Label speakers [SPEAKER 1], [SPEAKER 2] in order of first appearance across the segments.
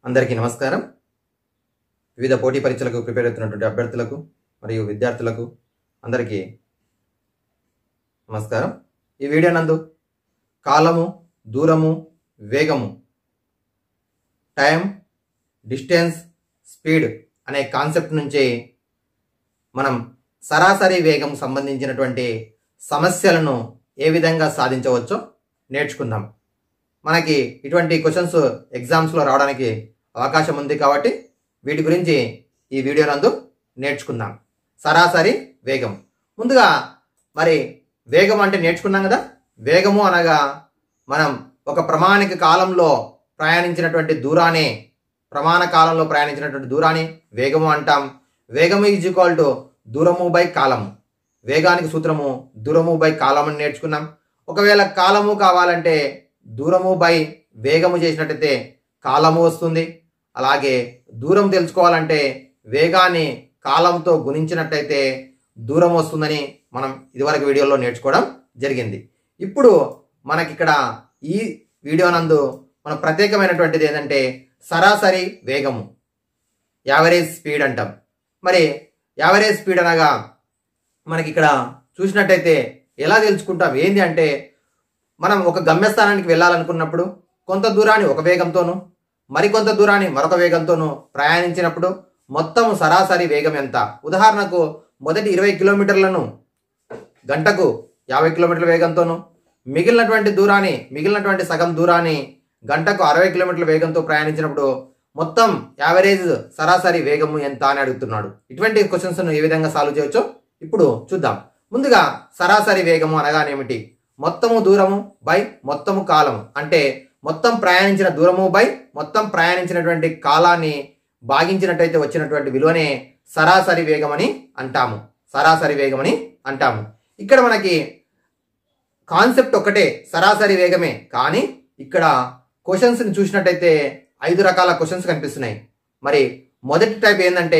[SPEAKER 1] అందరికీ నమస్కారం వివిధ పోటీ పరీక్షలకు ప్రిపేర్ అవుతున్నటువంటి అభ్యర్థులకు మరియు విద్యార్థులకు అందరికీ నమస్కారం ఈ వీడియో నందు కాలము దూరము వేగము టైం డిస్టెన్స్ స్పీడ్ అనే కాన్సెప్ట్ నుంచి మనం సరాసరి వేగం సంబంధించినటువంటి సమస్యలను ఏ విధంగా సాధించవచ్చో నేర్చుకుందాం మనకి ఇటువంటి క్వశ్చన్స్ ఎగ్జామ్స్లో రావడానికి అవకాశం ఉంది కాబట్టి వీటి గురించి ఈ వీడియో నందు నేర్చుకుందాం సరాసరి వేగం ముందుగా మరి వేగం అంటే నేర్చుకున్నాం కదా వేగము అనగా మనం ఒక ప్రమాణిక కాలంలో ప్రయాణించినటువంటి దూరాన్ని ప్రమాణ కాలంలో ప్రయాణించినటువంటి దూరాన్ని వేగము అంటాం వేగము ఈజ్ ఈక్వల్ టు దూరము బై కాలము వేగానికి సూత్రము దూరము బై కాలం అని నేర్చుకున్నాం ఒకవేళ కాలము కావాలంటే దూరము బై వేగము చేసినట్టయితే కాలము వస్తుంది అలాగే దూరం తెలుసుకోవాలంటే వేగాన్ని కాలంతో గుణించినట్టయితే దూరం వస్తుందని మనం ఇదివరకు వీడియోలో నేర్చుకోవడం జరిగింది ఇప్పుడు మనకిక్కడ ఈ వీడియో నందు మన ప్రత్యేకమైనటువంటిది ఏంటంటే సరాసరి వేగము యావరేజ్ స్పీడ్ అంటాం మరి యావరేజ్ స్పీడ్ అనగా మనకి ఇక్కడ చూసినట్టయితే ఎలా తెలుసుకుంటాం ఏంది అంటే మనం ఒక గమ్యస్థానానికి వెళ్ళాలనుకున్నప్పుడు కొంత దూరాన్ని ఒక వేగంతోనూ మరికొంత దూరాన్ని మరొక వేగంతోనూ ప్రయాణించినప్పుడు మొత్తం సరాసరి వేగం ఎంత ఉదాహరణకు మొదటి ఇరవై కిలోమీటర్లను గంటకు యాభై కిలోమీటర్ల వేగంతోనూ మిగిలినటువంటి దూరాన్ని మిగిలినటువంటి సగం దూరాన్ని గంటకు అరవై కిలోమీటర్ల వేగంతో ప్రయాణించినప్పుడు మొత్తం యావరేజ్ సరాసరి వేగము ఎంత అని అడుగుతున్నాడు ఇటువంటి క్వశ్చన్స్ను ఏ విధంగా సాల్వ్ చేయొచ్చో ఇప్పుడు చూద్దాం ముందుగా సరాసరి వేగము అనగానేమిటి మొత్తము దూరము బై మొత్తము కాలము అంటే మొత్తం ప్రయాణించిన దూరము బై మొత్తం ప్రయాణించినటువంటి కాలాన్ని భాగించినట్టయితే వచ్చినటువంటి విలువనే సరాసరి వేగమని అంటాము సరాసరి వేగమని అంటాము ఇక్కడ మనకి కాన్సెప్ట్ ఒకటే సరాసరి వేగమే కానీ ఇక్కడ క్వశ్చన్స్ని చూసినట్టయితే ఐదు రకాల క్వశ్చన్స్ కనిపిస్తున్నాయి మరి మొదటి టైప్ ఏంటంటే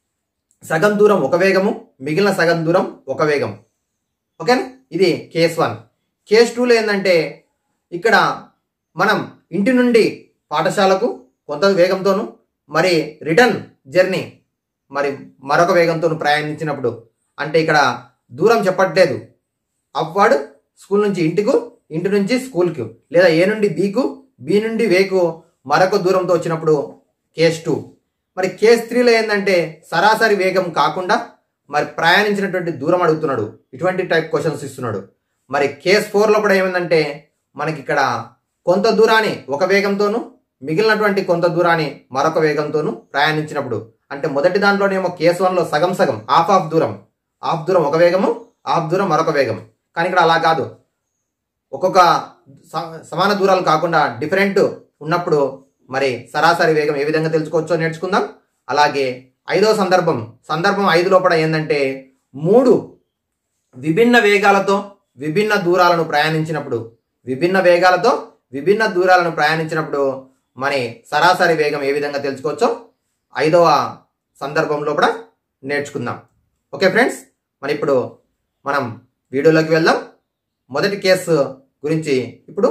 [SPEAKER 1] సగం దూరం ఒక వేగము మిగిలిన సగం దూరం ఒక వేగం ఓకేనా ఇది కేస్ వన్ కేస్ టూలో ఏంటంటే ఇక్కడ మనం ఇంటి నుండి పాఠశాలకు కొంత వేగంతోను మరి రిటర్న్ జర్నీ మరి మరొక వేగంతో ప్రయాణించినప్పుడు అంటే ఇక్కడ దూరం చెప్పట్లేదు అప్వార్డ్ స్కూల్ నుంచి ఇంటికు ఇంటి నుంచి స్కూల్కి లేదా ఏ నుండి బీకు బి నుండి వేకు మరొక దూరంతో వచ్చినప్పుడు కేస్ టూ మరి కేస్ త్రీలో ఏంటంటే సరాసరి వేగం కాకుండా మరి ప్రయాణించినటువంటి దూరం అడుగుతున్నాడు ఇటువంటి టైప్ క్వశ్చన్స్ ఇస్తున్నాడు మరి కేస్ ఫోర్లో కూడా ఏమైందంటే మనకి ఇక్కడ కొంత దూరాన్ని ఒక వేగంతోనూ మిగిలినటువంటి కొంత దూరాన్ని మరొక వేగంతోనూ ప్రయాణించినప్పుడు అంటే మొదటి దాంట్లోనేమో కేస్ వన్లో సగం సగం హాఫ్ ఆఫ్ దూరం హాఫ్ దూరం ఒక వేగము హాఫ్ దూరం మరొక వేగం కానీ ఇక్కడ అలా కాదు ఒక్కొక్క స- సమాన దూరాలు కాకుండా డిఫరెంట్ ఉన్నప్పుడు మరి సరాసరి వేగం ఏ విధంగా తెలుసుకోవచ్చో నేర్చుకుందాం అలాగే ఐదో సందర్భం సందర్భం ఐదు లోపల ఏంటంటే మూడు విభిన్న వేగాలతో విభిన్న దూరాలను ప్రయాణించినప్పుడు విభిన్న వేగాలతో విభిన్న దూరాలను ప్రయాణించినప్పుడు మరి సరాసరి వేగం ఏ విధంగా తెలుసుకోవచ్చో ఐదవ సందర్భంలో కూడా నేర్చుకుందాం ఓకే ఫ్రెండ్స్ మరి ఇప్పుడు మనం వీడియోలోకి వెళ్దాం మొదటి కేసు గురించి ఇప్పుడు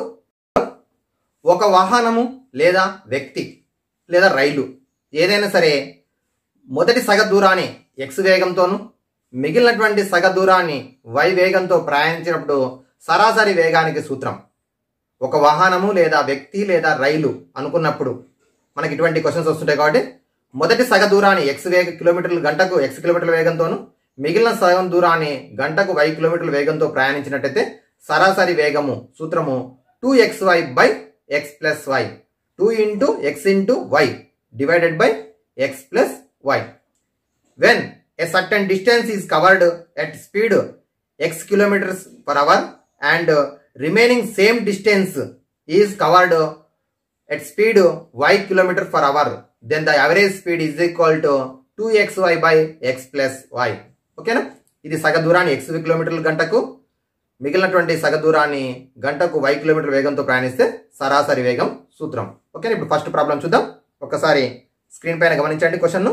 [SPEAKER 1] ఒక వాహనము లేదా వ్యక్తి లేదా రైలు ఏదైనా సరే మొదటి సగ దూరాన్ని ఎక్స్ వేగంతోను మిగిలినటువంటి సగ దూరాన్ని వై వేగంతో ప్రయాణించినప్పుడు సరాసరి వేగానికి సూత్రం ఒక వాహనము లేదా వ్యక్తి లేదా రైలు అనుకున్నప్పుడు మనకి ఇటువంటి క్వశ్చన్స్ వస్తుంటాయి కాబట్టి మొదటి సగ దూరాన్ని ఎక్స్ వేగ కిలోమీటర్లు గంటకు ఎక్స్ కిలోమీటర్ల వేగంతోను మిగిలిన సగం దూరాన్ని గంటకు వై కిలోమీటర్ల వేగంతో ప్రయాణించినట్టయితే సరాసరి వేగము సూత్రము two X why by X plus why two into X into Y divided by X plus Y when a certain distance is covered at speed x kilometers per hour and uh, remaining same distance is covered at speed y kilometer per hour then the average speed is equal to 2xy by x plus y ఓకేనా ఇది సగ దూరాన్ని X కిలోమీటర్ల గంటకు మిగిలినటువంటి సగ దూరాన్ని గంటకు వై కిలోమీటర్ వేగంతో ప్రయాణిస్తే సరాసరి వేగం సూత్రం ఓకేనా ఇప్పుడు ఫస్ట్ ప్రాబ్లం చూద్దాం ఒకసారి స్క్రీన్ పైన గమనించండి క్వశ్చన్ను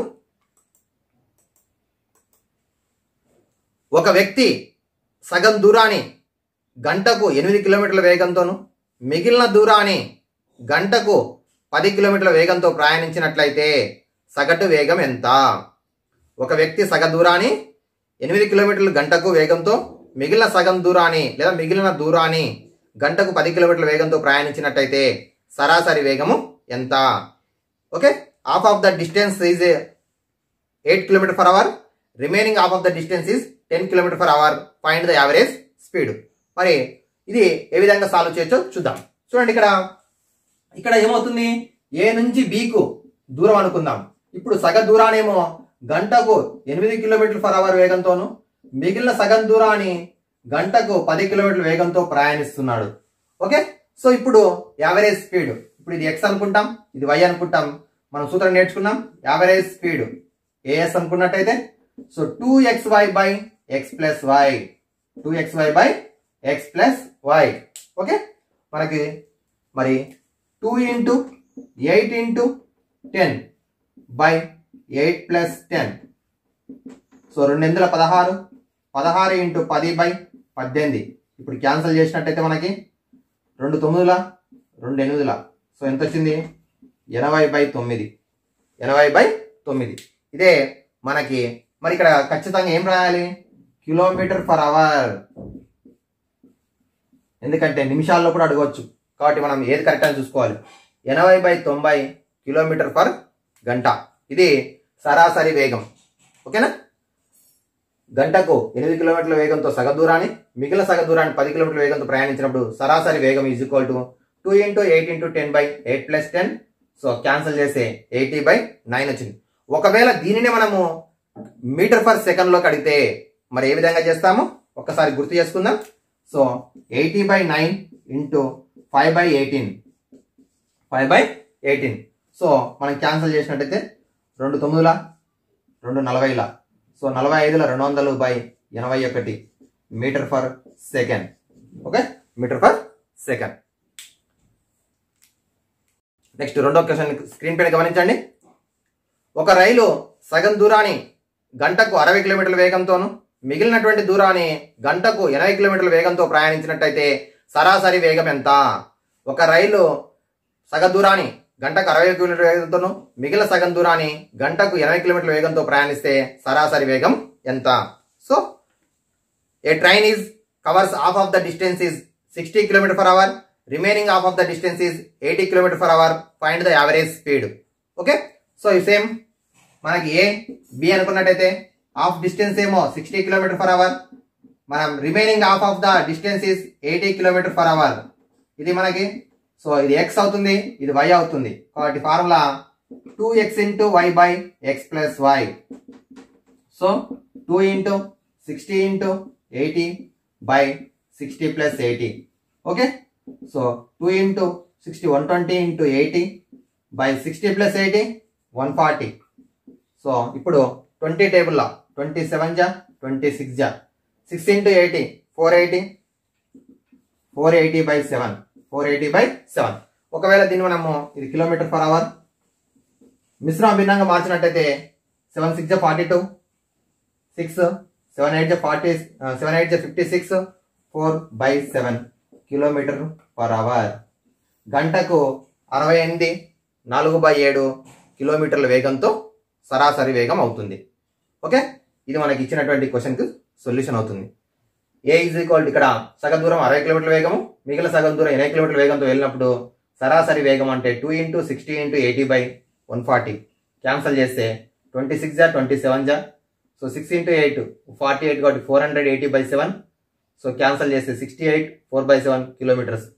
[SPEAKER 1] ఒక వ్యక్తి సగం దూరాన్ని గంటకు ఎనిమిది కిలోమీటర్ల వేగంతోను మిగిలిన దూరాన్ని గంటకు పది కిలోమీటర్ల వేగంతో ప్రయాణించినట్లయితే సగటు వేగం ఎంత ఒక వ్యక్తి సగ దూరాన్ని ఎనిమిది కిలోమీటర్ల గంటకు వేగంతో మిగిలిన సగం దూరాన్ని లేదా మిగిలిన దూరాన్ని గంటకు పది కిలోమీటర్ల వేగంతో ప్రయాణించినట్టయితే సరాసరి వేగము ఎంత okay half of the distance is eight kilometer per hour remaining half of the distance is ten kilometer per hour find the average speed మరి ఇది ఏ విధంగా సాల్వ్ చేయొచ్చో చూద్దాం చూడండి ఇక్కడ ఇక్కడ ఏమవుతుంది ఏ నుంచి బికు దూరం అనుకుందాం ఇప్పుడు సగ దూరానేమో గంటకు ఎనిమిది కిలోమీటర్ ఫర్ అవర్ వేగంతోను మిగిలిన సగం దూరాన్ని గంటకు పది కిలోమీటర్ల వేగంతో ప్రయాణిస్తున్నాడు ఓకే సో ఇప్పుడు యావరేజ్ స్పీడ్ ఇప్పుడు ఇది ఎక్స్ అనుకుంటాం ఇది వై అనుకుంటాం మనం సూత్రం నేర్చుకున్నాం యావరేజ్ స్పీడ్ ఏఎస్ అనుకున్నట్టయితే so two X why by X plus why two X why by X plus Y okay మనకి మరి two into eight into ten by eight plus ten so రెండు వందల పదహారు పదహారు ఇంటూ పది బై పద్దెనిమిది ఇప్పుడు క్యాన్సిల్ చేసినట్టయితే మనకి రెండు తొమ్మిదిల రెండు ఎనిమిదిల సో ఎంత వచ్చింది ఎనభై బై తొమ్మిది ఎనభై బై తొమ్మిది ఇదే మనకి మరి ఇక్కడ ఖచ్చితంగా ఏం రాయాలి కిలోమీటర్ పర్ అవర్ ఎందుకంటే నిమిషాల్లో కూడా అడగవచ్చు కాబట్టి మనం ఏది కరెక్ట్ అని చూసుకోవాలి ఎనభై బై తొంభై కిలోమీటర్ పర్ గంట ఇది సరాసరి వేగం ఓకేనా గంటకు ఎనిమిది కిలోమీటర్ల వేగంతో సగ దూరాన్ని మిగిలిన సగ దూరాన్ని పది కిలోమీటర్ల వేగంతో ప్రయాణించినప్పుడు సరాసరి వేగం is equal to two into eight into ten by eight plus ten so cancel చేస్తే ఎయిటీ బై నైన్ వచ్చింది ఒకవేళ దీనిని మనము మీటర్ పర్ సెకండ్ లోకి అడిగితే మరి ఏ విధంగా చేస్తాము ఒక్కసారి గుర్తు చేసుకుందాం so eighty by nine into five by eighteen five by eighteen so మనం క్యాన్సిల్ చేసినట్టయితే రెండు తొమ్మిదిల రెండు నలభైల సో నలభై ఐదుల రెండు వందలు బై ఎనభై ఒకటి meter per second okay meter per second next రెండో క్వశ్చన్ స్క్రీన్ పైన గమనించండి ఒక రైలు సగం దూరాన్ని గంటకు అరవై కిలోమీటర్ల వేగంతోను మిగిలినటువంటి దూరాన్ని గంటకు ఎనభై కిలోమీటర్ల వేగంతో ప్రయాణించినట్టయితే సరాసరి వేగం ఎంత ఒక రైలు సగ దూరాన్ని గంటకు అరవై కిలోమీటర్ల వేగంతోను మిగిలిన సగం దూరాన్ని గంటకు ఎనభై కిలోమీటర్ల వేగంతో ప్రయాణిస్తే సరాసరి వేగం ఎంత so a train is covers half of the distance is sixty kilometer per hour remaining half of the distance is eighty kilometer per hour find the average speed okay so ఈ సేమ్ మనకి A B అనుకున్నట్టయితే half distance ఏమో sixty kilometer per hour మనం remaining half of the distance is eighty kilometer per hour ఇది మనకి so ఇది X అవుతుంది ఇది వై అవుతుంది కాబట్టి formula two X into why by X plus why so two into sixty into eighty by sixty plus eighty okay so two into sixty one twenty into eighty by sixty plus eighty one forty so ఇప్పుడు twenty టేబుల్లో twenty seven జా twenty six జా six into eighty four eighty four eighty by seven four eighty by seven ఒకవేళ దీన్ని మనము ఇది kilometer per hour మిశ్రమ భిన్నంగా మార్చినట్టయితే సెవెన్ సిక్స్ జా forty two six seven eight జా ఫార్టీ సెవెన్ ఎయిట్ జా fifty six four by seven kilometer per hour గంటకు అరవై ఎనిమిది నాలుగు బై ఏడు కిలోమీటర్ల వేగంతో సరాసరి వేగం అవుతుంది ఓకే ఇది మనకి ఇచ్చినటువంటి క్వశ్చన్కి సొల్యూషన్ అవుతుంది ఏ ఈజ్ ఈక్వల్ ఇక్కడ సగం దూరం అరవై కిలోమీటర్ల వేగము మిగిలిన సగం దూరం ఎనభై కిలోమీటర్ల వేగంతో వెళ్ళినప్పుడు సరాసరి వేగం అంటే two into sixty into eighty by one forty cancel చేస్తే ట్వంటీ సిక్స్ జా ట్వంటీ సెవెన్ జా so six into eight forty eight కాబట్టి four hundred eighty by seven so cancel చేస్తే sixty eight four by seven kilometers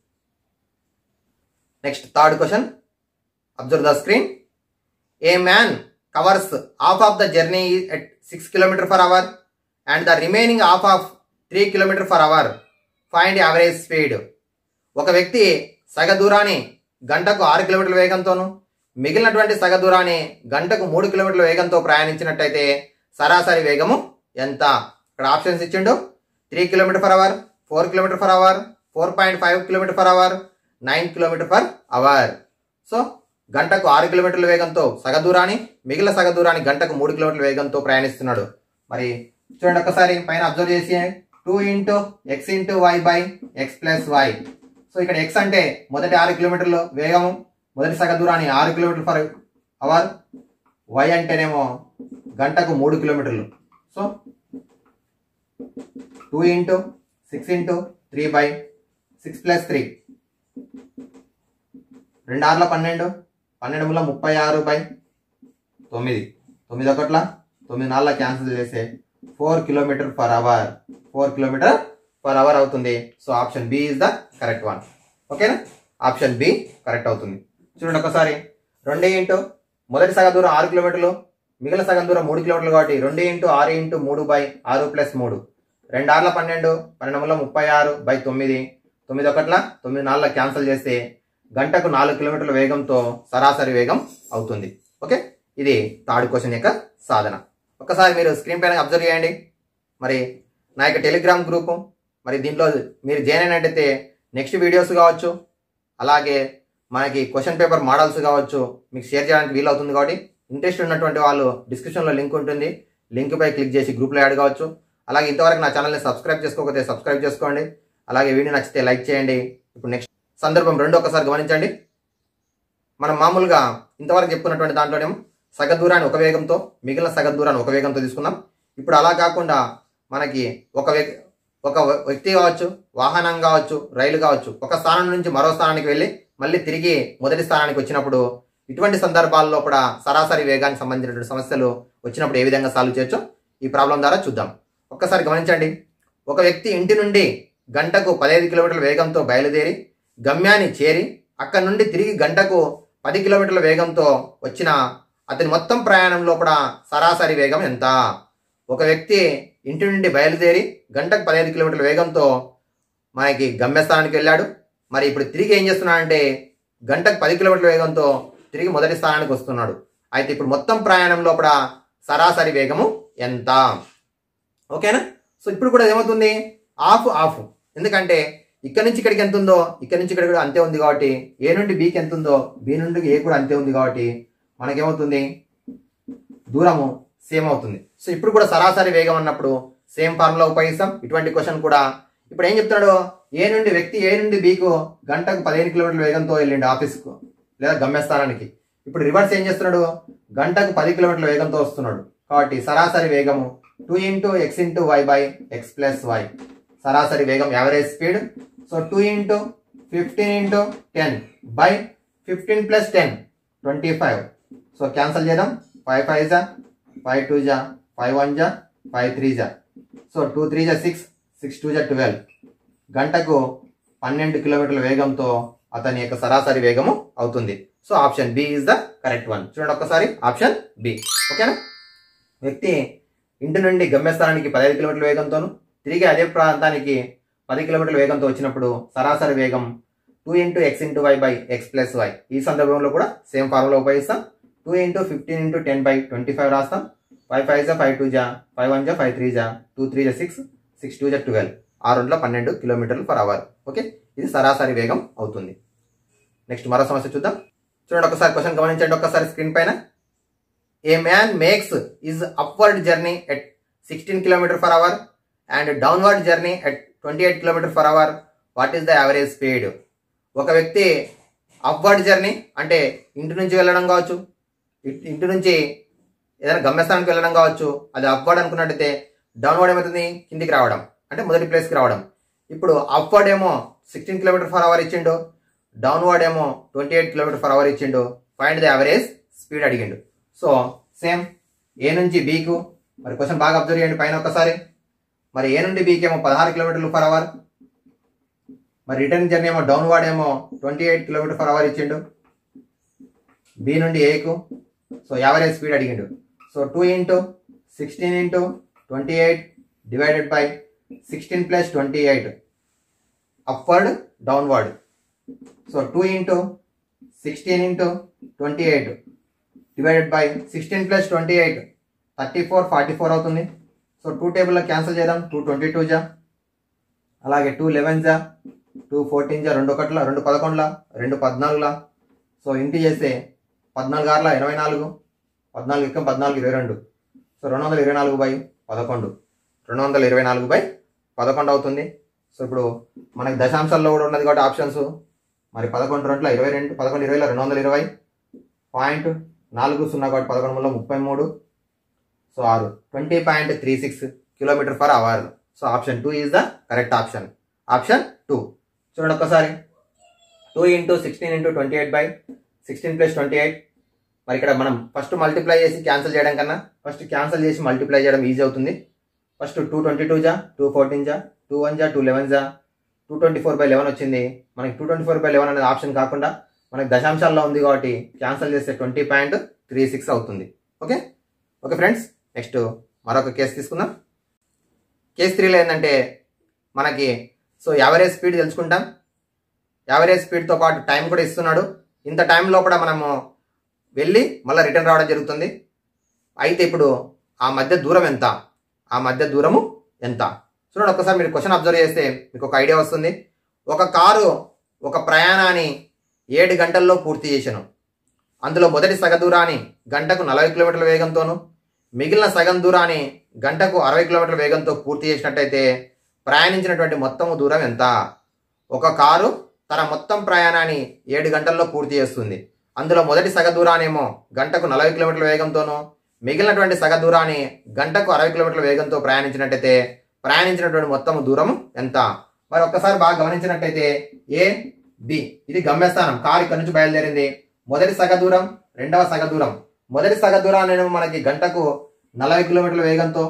[SPEAKER 1] next third question observe the screen a man covers half of the journey at six kilometer per hour and the remaining half of three kilometer per hour find average speed ఒక వ్యక్తి సగ దూరాన్ని గంటకు ఆరు కిలోమీటర్ల వేగంతోను మిగిలినటువంటి సగ దూరాన్ని గంటకు మూడు కిలోమీటర్ల వేగంతో ప్రయాణించినట్టయితే సరాసరి వేగము ఎంత ఇక్కడ ఆప్షన్స్ ఇచ్చిండు three kilometer per hour four kilometer per hour four point five kilometer per hour nine kilometer per hour so గంటకు ఆరు కిలోమీటర్ల వేగంతో సగ దూరాన్ని మిగిలిన సగ దూరాన్ని గంటకు మూడు కిలోమీటర్ల వేగంతో ప్రయాణిస్తున్నాడు మరి చూడండి ఒకసారి పైన అబ్జర్వ్ చేసి two into X into why by X plus why so ఇక్కడ ఎక్స్ అంటే మొదటి ఆరు కిలోమీటర్లు వేగము మొదటి సగ దూరాన్ని ఆరు కిలోమీటర్ ఫర్ అవర్ వై అంటేనేమో గంటకు మూడు కిలోమీటర్లు so two into six into three by six plus three రెండు ఆరుల పన్నెండు పన్నెండు ముల ముప్పై ఆరు బై తొమ్మిది తొమ్మిది ఒకట్ల తొమ్మిది నాలుగు క్యాన్సిల్ చేస్తే four kilometer per hour four kilometer per hour అవుతుంది so option B is the correct one ఓకేనా ఆప్షన్ బి కరెక్ట్ అవుతుంది చూడండి ఒకసారి రెండు ఇంటూ మొదటి సగం దూరం ఆరు కిలోమీటర్లు మిగిలిన సగం దూరం మూడు కిలోమీటర్లు కాబట్టి రెండు ఇంటూ ఆరు ఇంటూ మూడు బై ఆరు ప్లస్ మూడు రెండు ఆరుల పన్నెండు పన్నెండు వందల ముప్పై ఆరు బై తొమ్మిది తొమ్మిది ఒకట్ల తొమ్మిది నాలుగు క్యాన్సిల్ చేస్తే గంటకు నాలుగు కిలోమీటర్ల వేగంతో సరాసరి వేగం అవుతుంది ఓకే ఇది థర్డ్ క్వశ్చన్ యొక్క సాధన ఒకసారి మీరు స్క్రీన్ పైన అబ్జర్వ్ చేయండి మరి నా యొక్క టెలిగ్రామ్ గ్రూపు మరి దీంట్లో మీరు జాయిన్ అయినట్టయితే నెక్స్ట్ వీడియోస్ కావచ్చు అలాగే మనకి క్వశ్చన్ పేపర్ మోడల్స్ కావచ్చు మీకు షేర్ చేయడానికి వీలు అవుతుంది కాబట్టి ఇంట్రెస్ట్ ఉన్నటువంటి వాళ్ళు డిస్క్రిప్షన్లో లింక్ ఉంటుంది లింక్ పై క్లిక్ చేసి గ్రూప్లో యాడ్ కావచ్చు అలాగే ఇంతవరకు నా ఛానల్ని సబ్స్క్రైబ్ చేసుకోకపోతే సబ్స్క్రైబ్ చేసుకోండి అలాగే వీడియో నచ్చితే లైక్ చేయండి ఇప్పుడు నెక్స్ట్ సందర్భం రెండు ఒకసారి గమనించండి మనం మామూలుగా ఇంతవరకు చెప్పుకున్నటువంటి దాంట్లోనేమో సగ దూరాన్ని ఒక వేగంతో మిగిలిన సగ దూరాన్ని ఒక వేగంతో తీసుకున్నాం ఇప్పుడు అలా కాకుండా మనకి ఒక వ్యక్తి ఒక వ్యక్తి కావచ్చు వాహనం కావచ్చు రైలు కావచ్చు ఒక స్థానం నుంచి మరో స్థానానికి వెళ్ళి మళ్ళీ తిరిగి మొదటి స్థానానికి వచ్చినప్పుడు ఇటువంటి సందర్భాల్లో కూడా సరాసరి వేగానికి సంబంధించినటువంటి సమస్యలు వచ్చినప్పుడు ఏ విధంగా సాల్వ్ చేయొచ్చో ఈ ప్రాబ్లం ద్వారా చూద్దాం ఒక్కసారి గమనించండి ఒక వ్యక్తి ఇంటి నుండి గంటకు పదహైదు కిలోమీటర్ల వేగంతో బయలుదేరి గమ్యాన్ని చేరి అక్కడి నుండి తిరిగి గంటకు పది కిలోమీటర్ల వేగంతో వచ్చిన అతని మొత్తం ప్రయాణం లోపల సరాసరి వేగం ఎంత ఒక వ్యక్తి ఇంటి నుండి బయలుదేరి గంటకు పదిహేను కిలోమీటర్ల వేగంతో మనకి గమ్యస్థానానికి వెళ్ళాడు మరి ఇప్పుడు తిరిగి ఏం చేస్తున్నాడంటే గంటకు పది కిలోమీటర్ల వేగంతో తిరిగి మొదటి స్థానానికి వస్తున్నాడు అయితే ఇప్పుడు మొత్తం ప్రయాణం లోపల సరాసరి వేగము ఎంత ఓకేనా సో ఇప్పుడు కూడా ఏమవుతుంది ఆఫ్ ఆఫ్ ఎందుకంటే ఇక్కడ నుంచి ఇక్కడికి ఎంత ఉందో ఇక్కడ నుంచి ఇక్కడికి కూడా అంతే ఉంది కాబట్టి ఏ నుండి బీకి ఎంత ఉందో బి నుండి ఏ కూడా అంతే ఉంది కాబట్టి మనకేమవుతుంది దూరము సేమ్ అవుతుంది సో ఇప్పుడు కూడా సరాసరి వేగం అన్నప్పుడు సేమ్ ఫార్ములా ఉపయోగిస్తాం ఇటువంటి క్వశ్చన్ కూడా ఇప్పుడు ఏం చెప్తున్నాడు ఏ నుండి వ్యక్తి ఏ నుండి బీకు గంటకు పదిహేను కిలోమీటర్ల వేగంతో వెళ్ళిండు ఆఫీస్కు లేదా గమ్యస్థానానికి ఇప్పుడు రివర్స్ ఏం చేస్తున్నాడు గంటకు పది కిలోమీటర్ల వేగంతో వస్తున్నాడు కాబట్టి సరాసరి వేగము two into X into why by X plus y సరాసరి వేగం average speed so two into fifteen into ten by fifteen plus ten twenty five so cancel చేద్దాం ఫైవ్ ఫైవ్ జా ఫైవ్ టూ జా ఫైవ్ వన్ జా five three జా so two three జా six six two జా twelve గంటకు పన్నెండు కిలోమీటర్ల వేగంతో అతని యొక్క సరాసరి వేగము అవుతుంది so option B is the correct one చూడండి ఒక్కసారి ఆప్షన్ బి ఓకేనా వ్యక్తి ఇంటి నుండి గమ్యస్థానానికి పదహైదు కిలోమీటర్ల వేగంతోను తిరిగి అదే ప్రాంతానికి పది కిలోమీటర్ల వేగంతో వచ్చినప్పుడు సరాసరి వేగం two into X into why by X plus y ఈ సందర్భంలో కూడా సేమ్ ఫార్ములా ఉపయోగిస్తాం two into fifteen into ten by twenty five రాస్తాం ఫైవ్ ఫైవ్ జా ఫైవ్ టూ జా ఫైవ్ వన్ జా ఫైవ్ త్రీ జా టూ త్రీ జా సిక్స్ సిక్స్ టూ జా ట్వెల్వ్ ఆ రెండులో పన్నెండు కిలోమీటర్లు పర్ అవర్ ఓకే ఇది సరాసరి వేగం అవుతుంది నెక్స్ట్ మరో సమస్య చూద్దాం చూడండి ఒకసారి క్వశ్చన్ గమనించండి ఒక్కసారి స్క్రీన్ పైన a man makes is upward journey at sixteen kilometer per hour and downward journey at twenty eight kilometer per hour what is the average speed ఒక వ్యక్తి అప్వర్డ్ జర్నీ అంటే ఇంటి నుంచి వెళ్ళడం కావచ్చు ఇ- ఇంటి నుంచి ఏదైనా గమ్యస్థానానికి వెళ్ళడం కావచ్చు అది అప్వర్డ్ అనుకున్నట్టయితే డౌన్వర్డ్ ఏమవుతుంది కిందికి రావడం అంటే మొదటి ప్లేస్కి రావడం ఇప్పుడు అప్వర్డ్ ఏమో సిక్స్టీన్ కిలోమీటర్ పర్ అవర్ ఇచ్చిండు డౌన్వర్డ్ ఏమో twenty eight kilometer per hour ఇచ్చిండు ఫైండ్ ద యావరేజ్ స్పీడ్ అడిగిండు సో సేమ్ ఏ నుంచి బీకు మరి క్వశ్చన్ బాగా అబ్జర్వ్ చేయండి పైన ఒకసారి మరి ఏ నుండి బీకి ఏమో పదహారు కిలోమీటర్లు పర్ అవర్ మరి రిటర్న్ జర్నీ ఏమో డౌన్వర్డ్ ఏమో twenty eight kilometer per hour ఇచ్చిండు బి నుండి ఏకు సో యావరేజ్ స్పీడ్ అడిగిండు so two into sixteen into twenty eight divided by sixteen plus twenty eight upward downward so two into sixteen into twenty eight divided by sixteen plus twenty eight thirty four forty four అవుతుంది so two టేబుల్లో cancel చేద్దాం two twenty two జా అలాగే two eleven జా two fourteen జా రెండు ఒకట్ల రెండు పదకొండుల రెండు పద్నాలుగులా సో ఇంటి చేస్తే పద్నాలుగు ఆరుల ఇరవై నాలుగు పద్నాలుగు ఎక్కం పద్నాలుగు ఇరవై రెండు సో రెండు వందల ఇరవై నాలుగు బై పదకొండు రెండు వందల ఇరవై నాలుగు బై పదకొండు అవుతుంది సో ఇప్పుడు మనకి దశాంశాల్లో కూడా ఉన్నది కాబట్టి ఆప్షన్స్ మరి పదకొండు రెండుల ఇరవై రెండు పదకొండు ఇరవైలో రెండు వందల ఇరవై పాయింట్ నాలుగు సున్నా కాబట్టి పదకొండు మూడులో ముప్పై మూడు సో ఆరు twenty point three six kilometer per hour so option two is the correct option option two చూడండి ఒక్కసారి two into sixteen into twenty eight by sixteen plus twenty eight మరి ఇక్కడ మనం ఫస్ట్ మల్టిప్లై చేసి క్యాన్సిల్ చేయడం కన్నా first cancel చేసి multiply చేయడం ఈజీ అవుతుంది ఫస్ట్ టూ ట్వంటీ టూ జా టూ ఫోర్టీన్ జా టూ వన్ జా టూ లెవెన్ జా two twenty four by eleven వచ్చింది మనకి two twenty four by eleven అనేది ఆప్షన్ కాకుండా మనకి దశాంశాల్లో ఉంది కాబట్టి క్యాన్సిల్ చేస్తే ట్వంటీ పాయింట్ త్రీ సిక్స్ అవుతుంది ఓకే ఓకే ఫ్రెండ్స్ నెక్స్ట్ మరొక కేసు తీసుకుందాం కేసు త్రీలో ఏంటంటే మనకి సో యావరేజ్ స్పీడ్ తెలుసుకుంటాం యావరేజ్ స్పీడ్తో పాటు టైం కూడా ఇస్తున్నాడు ఇంత టైంలో కూడా మనము వెళ్ళి మళ్ళీ రిటర్న్ రావడం జరుగుతుంది అయితే ఇప్పుడు ఆ మధ్య దూరం ఎంత ఆ మధ్య దూరము ఎంత చూడండి ఒక్కసారి మీరు క్వశ్చన్ అబ్జర్వ్ చేస్తే మీకు ఒక ఐడియా వస్తుంది ఒక కారు ఒక ప్రయాణాన్ని ఏడు గంటల్లో పూర్తి చేశాను అందులో మొదటి సగ దూరాన్ని గంటకు నలభై కిలోమీటర్ల వేగంతోను మిగిలిన సగం దూరాన్ని గంటకు అరవై కిలోమీటర్ల వేగంతో పూర్తి చేసినట్టయితే ప్రయాణించినటువంటి మొత్తం దూరం ఎంత ఒక కారు తన మొత్తం ప్రయాణాన్ని ఏడు గంటల్లో పూర్తి చేస్తుంది అందులో మొదటి సగ దూరానేమో గంటకు నలభై కిలోమీటర్ల వేగంతోనూ మిగిలినటువంటి సగ దూరాన్ని గంటకు అరవై కిలోమీటర్ల వేగంతో ప్రయాణించినట్టయితే ప్రయాణించినటువంటి మొత్తం దూరం ఎంత మరి ఒక్కసారి బాగా గమనించినట్టయితే ఏ బి ఇది గమ్యస్థానం కారు ఇక్కడ నుంచి బయలుదేరింది మొదటి సగ దూరం రెండవ సగ దూరం మొదటి సగ దూరాన్ని మనకి గంటకు నలభై కిలోమీటర్ల వేగంతో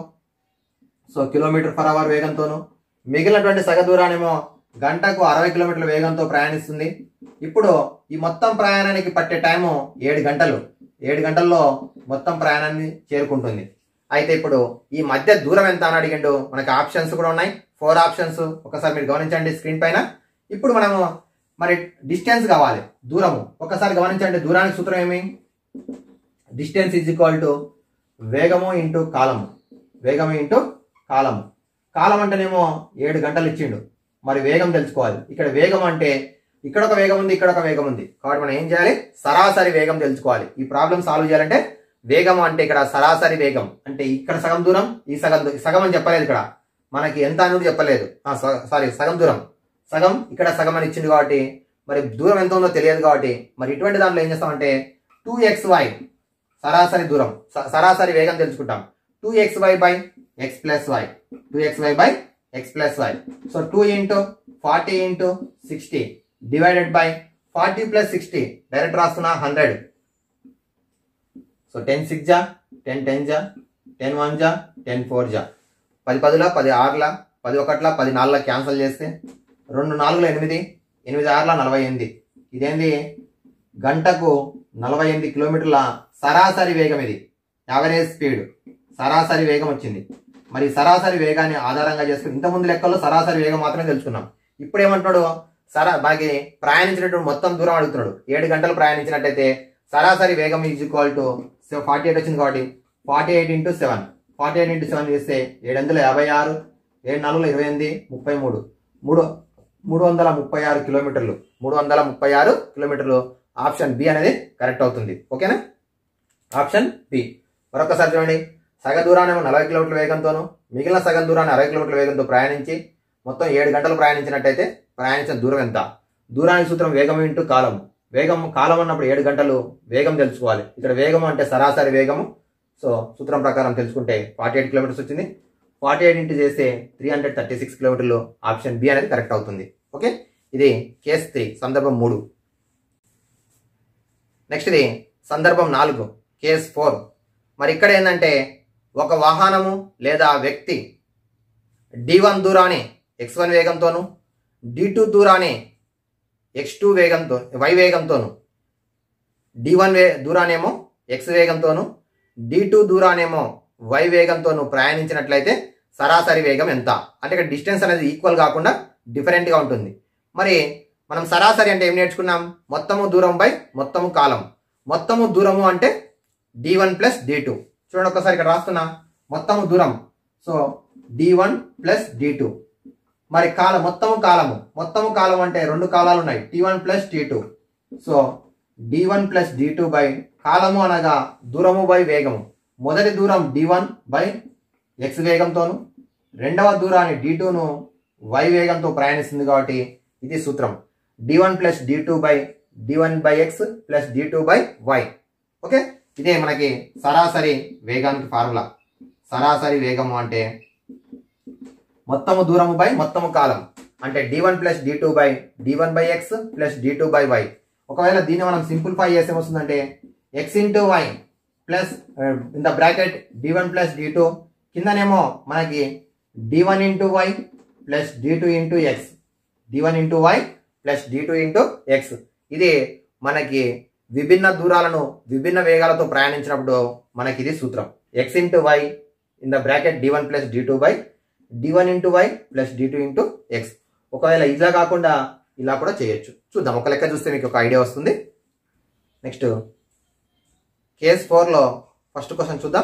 [SPEAKER 1] సో కిలోమీటర్ పర్ అవర్ వేగంతోను మిగిలినటువంటి సగ దూరానేమో గంటకు అరవై కిలోమీటర్ల వేగంతో ప్రయాణిస్తుంది ఇప్పుడు ఈ మొత్తం ప్రయాణానికి పట్టే టైము ఏడు గంటలు ఏడు గంటల్లో మొత్తం ప్రయాణాన్ని చేరుకుంటుంది అయితే ఇప్పుడు ఈ మధ్య దూరం ఎంత అని అడిగిండు మనకి ఆప్షన్స్ కూడా ఉన్నాయి ఫోర్ ఆప్షన్స్ ఒకసారి మీరు గమనించండి స్క్రీన్ పైన ఇప్పుడు మనము మరి డిస్టెన్స్ కావాలి దూరము ఒకసారి గమనించండి దూరానికి సూత్రం ఏమి డిస్టెన్స్ ఈజ్ ఈక్వల్ టు వేగము ఇంటూ కాలము వేగము ఇంటూ కాలము కాలం అంటేనేమో ఏడు గంటలు ఇచ్చిండు మరి వేగం తెలుసుకోవాలి ఇక్కడ వేగం అంటే ఇక్కడ ఒక వేగం ఉంది ఇక్కడ ఒక వేగం ఉంది కాబట్టి మనం ఏం చేయాలి సరాసరి వేగం తెలుసుకోవాలి ఈ ప్రాబ్లం సాల్వ్ చేయాలంటే వేగం అంటే ఇక్కడ సరాసరి వేగం అంటే ఇక్కడ సగం దూరం ఈ సగం దూ- సగం అని చెప్పలేదు ఇక్కడ మనకి ఎంత అని కూడా చెప్పలేదు సారీ సగం దూరం సగం ఇక్కడ సగం అని ఇచ్చింది కాబట్టి మరి దూరం ఎంత ఉందో తెలియదు కాబట్టి మరి ఇటువంటి దాంట్లో ఏం చేస్తామంటే టూ ఎక్స్ వై సరాసరి దూరం స- సరాసరి వేగం తెలుసుకుంటాం two X why by X plus why two X why by X plus why so two into forty into sixty divided by forty plus sixty direct రాస్తున్నా హండ్రెడ్ సో టెన్ సిక్స్ జా ten ten జా ten one జా ten four జా పది పదిలా పది ఆరుల పది ఒకట్ల పది నాలుగుల క్యాన్సిల్ చేస్తే రెండు నాలుగుల ఎనిమిది ఎనిమిది ఆరుల నలభై ఎనిమిది ఇదేంది గంటకు నలభై ఎనిమిది కిలోమీటర్ల సరాసరి వేగం ఇది యావరేజ్ స్పీడ్ సరాసరి వేగం వచ్చింది మరి సరాసరి వేగాన్ని ఆధారంగా చేసుకుని ఇంతకుముందు లెక్కల్లో సరాసరి వేగం మాత్రమే తెలుసుకున్నాం ఇప్పుడు ఏమంటున్నాడు సరా మనకి ప్రయాణించినటువంటి మొత్తం దూరం అడుగుతున్నాడు ఏడు గంటలు ప్రయాణించినట్టయితే సరాసరి వేగం is equal to forty eight వచ్చింది కాబట్టి forty eight into seven forty eight into seven చేస్తే ఏడు వందల యాభై ఆరు ఏడు నాలుగుల ఇరవై ఎనిమిది ముప్పై మూడు మూడు మూడు వందల ముప్పై ఆరు కిలోమీటర్లు మూడు వందల ముప్పై ఆరు కిలోమీటర్లు ఆప్షన్ బి అనేది కరెక్ట్ అవుతుంది ఓకేనా ఆప్షన్ బి మరొకసారి చూడండి సగ దూరాన్ని నలభై కిలోమీటర్ల వేగంతోను మిగిలిన సగం దూరాన్ని అరవై కిలోమీటర్ల వేగంతో ప్రయాణించి మొత్తం ఏడు గంటలు ప్రయాణించినట్టయితే ప్రయాణించిన దూరం ఎంత దూరానికి సూత్రం వేగం ఇంటూ కాలం వేగం కాలం అన్నప్పుడు ఏడు గంటలు వేగం తెలుసుకోవాలి ఇక్కడ వేగం అంటే సరాసరి వేగము సో సూత్రం ప్రకారం తెలుసుకుంటే ఫార్టీ ఎయిట్ కిలోమీటర్స్ వచ్చింది ఫార్టీ ఎయిట్ ఇంటూ చేస్తే త్రీ హండ్రెడ్ థర్టీ సిక్స్ కిలోమీటర్లు ఆప్షన్ బి అనేది కరెక్ట్ అవుతుంది ఓకే ఇది కేస్ త్రీ సందర్భం మూడు నెక్స్ట్ ఇది సందర్భం నాలుగు కేస్ ఫోర్ మరి ఇక్కడ ఏంటంటే ఒక వాహనము లేదా వ్యక్తి డి వన్ దూరాన్ని ఎక్స్ వన్ వేగంతోను డి టూ దూరాన్ని ఎక్స్ టూ వేగంతో వై వేగంతోను డి వన్ వే దూరానేమో ఎక్స్ వేగంతోను డి టూ దూరానేమో వై వేగంతోను ప్రయాణించినట్లయితే సరాసరి వేగం ఎంత అంటే ఇక్కడ డిస్టెన్స్ అనేది ఈక్వల్ కాకుండా డిఫరెంట్గా ఉంటుంది మరి మనం సరాసరి అంటే ఏం నేర్చుకున్నాం మొత్తము దూరం బై మొత్తము కాలం మొత్తము దూరము అంటే d one plus d two చూడండి ఒకసారి ఇక్కడ రాస్తున్నా మొత్తము దూరం so d one plus d two మరి కాలం మొత్తము కాలము మొత్తము కాలం అంటే రెండు కాలాలు ఉన్నాయి t one plus t two so d one plus d two by కాలము అనగా దూరము బై వేగము మొదటి దూరం డి వన్ బై ఎక్స్ వేగంతోను రెండవ దూరాన్ని డి టూను వై వేగంతో ప్రయాణిస్తుంది కాబట్టి ఇది సూత్రం d one plus d two by d one by X plus d two by y okay ఇదే మనకి సరాసరి వేగానికి ఫార్ములా సరాసరి వేగము అంటే మొత్తము దూరము బై మొత్తము కాలం అంటే d one plus d two by d one by X plus d two by y ఒకవేళ దీన్ని మనం సింప్లిఫై చేస్తే ఏమొస్తుందంటే x into y plus in the bracket d one plus d two కిందనేమో మనకి d one into y plus d two into x d one into y plus d two into x ఇది మనకి విభిన్న దూరాలను విభిన్న వేగాలతో ప్రయాణించినప్పుడు మనకి ఇది సూత్రం x into y in the bracket d one plus d two by d one into y plus d two into x ఒకవేళ ఇలా కాకుండా ఇలా కూడా చేయొచ్చు చూద్దాం ఒక లెక్క చూస్తే మీకు ఒక ఐడియా వస్తుంది నెక్స్ట్ కేస్ ఫోర్లో ఫస్ట్ క్వశ్చన్ చూద్దాం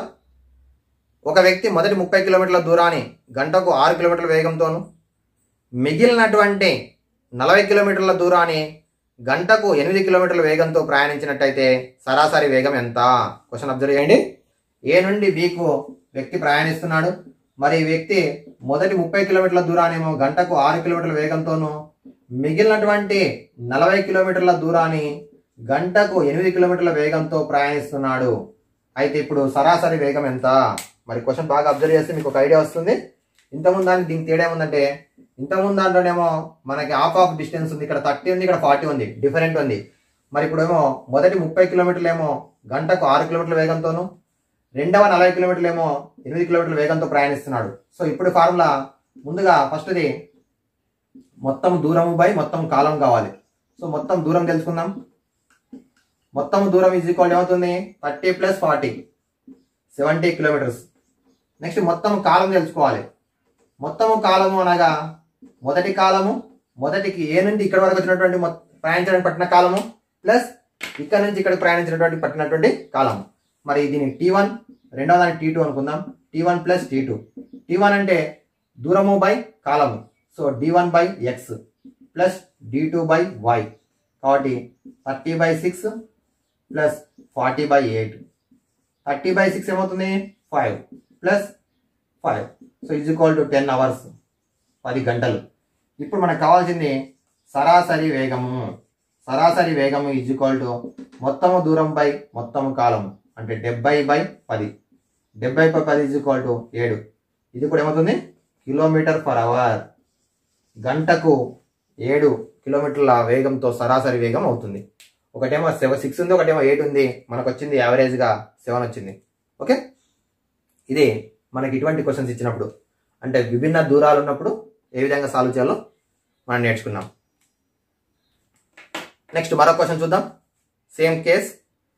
[SPEAKER 1] ఒక వ్యక్తి మొదటి ముప్పై కిలోమీటర్ల దూరాన్ని గంటకు ఆరు కిలోమీటర్ల వేగంతోను మిగిలినటువంటి నలభై కిలోమీటర్ల దూరాన్ని గంటకు ఎనిమిది కిలోమీటర్ల వేగంతో ప్రయాణించినట్టయితే సరాసరి వేగం ఎంత క్వశ్చన్ అబ్జర్వ్ చేయండి ఏ నుండి బికు వ్యక్తి ప్రయాణిస్తున్నాడు మరి ఈ వ్యక్తి మొదటి ముప్పై కిలోమీటర్ల దూరాన్నేమో గంటకు ఆరు కిలోమీటర్ల వేగంతోను మిగిలినటువంటి నలభై కిలోమీటర్ల దూరాన్ని గంటకు ఎనిమిది కిలోమీటర్ల వేగంతో ప్రయాణిస్తున్నాడు అయితే ఇప్పుడు సరాసరి వేగం ఎంత మరి క్వశ్చన్ బాగా అబ్జర్వ్ చేస్తే మీకు ఒక ఐడియా వస్తుంది ఇంతకుముందు దానికి దీనికి తేడా ఏముందంటే ఇంతకుముందు దాంట్లోనేమో మనకి హాఫ్ ఆఫ్ డిస్టెన్స్ ఉంది ఇక్కడ థర్టీ ఉంది ఇక్కడ ఫార్టీ ఉంది డిఫరెంట్ ఉంది మరి ఇప్పుడేమో మొదటి ముప్పై కిలోమీటర్లు ఏమో గంటకు ఆరు కిలోమీటర్ల వేగంతోను రెండవ నలభై కిలోమీటర్లు ఏమో ఎనిమిది కిలోమీటర్ల వేగంతో ప్రయాణిస్తున్నాడు సో ఇప్పుడు ఫార్ములా ముందుగా ఫస్ట్ది మొత్తం దూరము బై మొత్తం కాలం కావాలి సో మొత్తం దూరం తెలుసుకుందాం మొత్తం దూరం ఈజ్ ఈక్వల్ ఏమవుతుంది thirty plus forty seventy kilometers next మొత్తం కాలం తెలుసుకోవాలి మొత్తము కాలము అనగా మొదటి కాలము మొదటికి ఏ నుండి ఇక్కడ వరకు వచ్చినటువంటి మొ- ప్రయాణించడానికి పట్టిన కాలము ప్లస్ ఇక్కడ నుంచి ఇక్కడికి ప్రయాణించినటువంటి పట్టినటువంటి కాలము మరి దీని టీ వన్ రెండవ దాన్ని టీ టూ అనుకుందాం t one plus t two t one అంటే దూరము బై కాలము so d one by X plus d two by y కాబట్టి thirty by six plus forty by eight thirty by six ఏమవుతుంది five plus five so is equal to ten hours పది గంటలు ఇప్పుడు మనకు కావాల్సింది సరాసరి వేగము సరాసరి వేగము ఇజ్ ఈక్వల్ టు మొత్తము దూరం బై మొత్తము కాలము అంటే డెబ్బై బై పది డెబ్బై బై పది ఇజ్ ఈక్వల్ టు ఏడు ఇది కూడా ఏమవుతుంది కిలోమీటర్ పర్ అవర్ గంటకు ఏడు కిలోమీటర్ల వేగంతో సరాసరి వేగం అవుతుంది ఒకటేమో సెవెన్ సిక్స్ ఉంది ఒకటేమో ఎయిట్ ఉంది మనకు వచ్చింది యావరేజ్గా సెవెన్ వచ్చింది ఓకే ఇది మనకి ఇటువంటి క్వశ్చన్స్ ఇచ్చినప్పుడు అంటే విభిన్న దూరాలు ఉన్నప్పుడు ఏ విధంగా సాల్వ్ చేయాలో మనం నేర్చుకున్నాం నెక్స్ట్ మరో క్వశ్చన్ చూద్దాం సేమ్ కేస్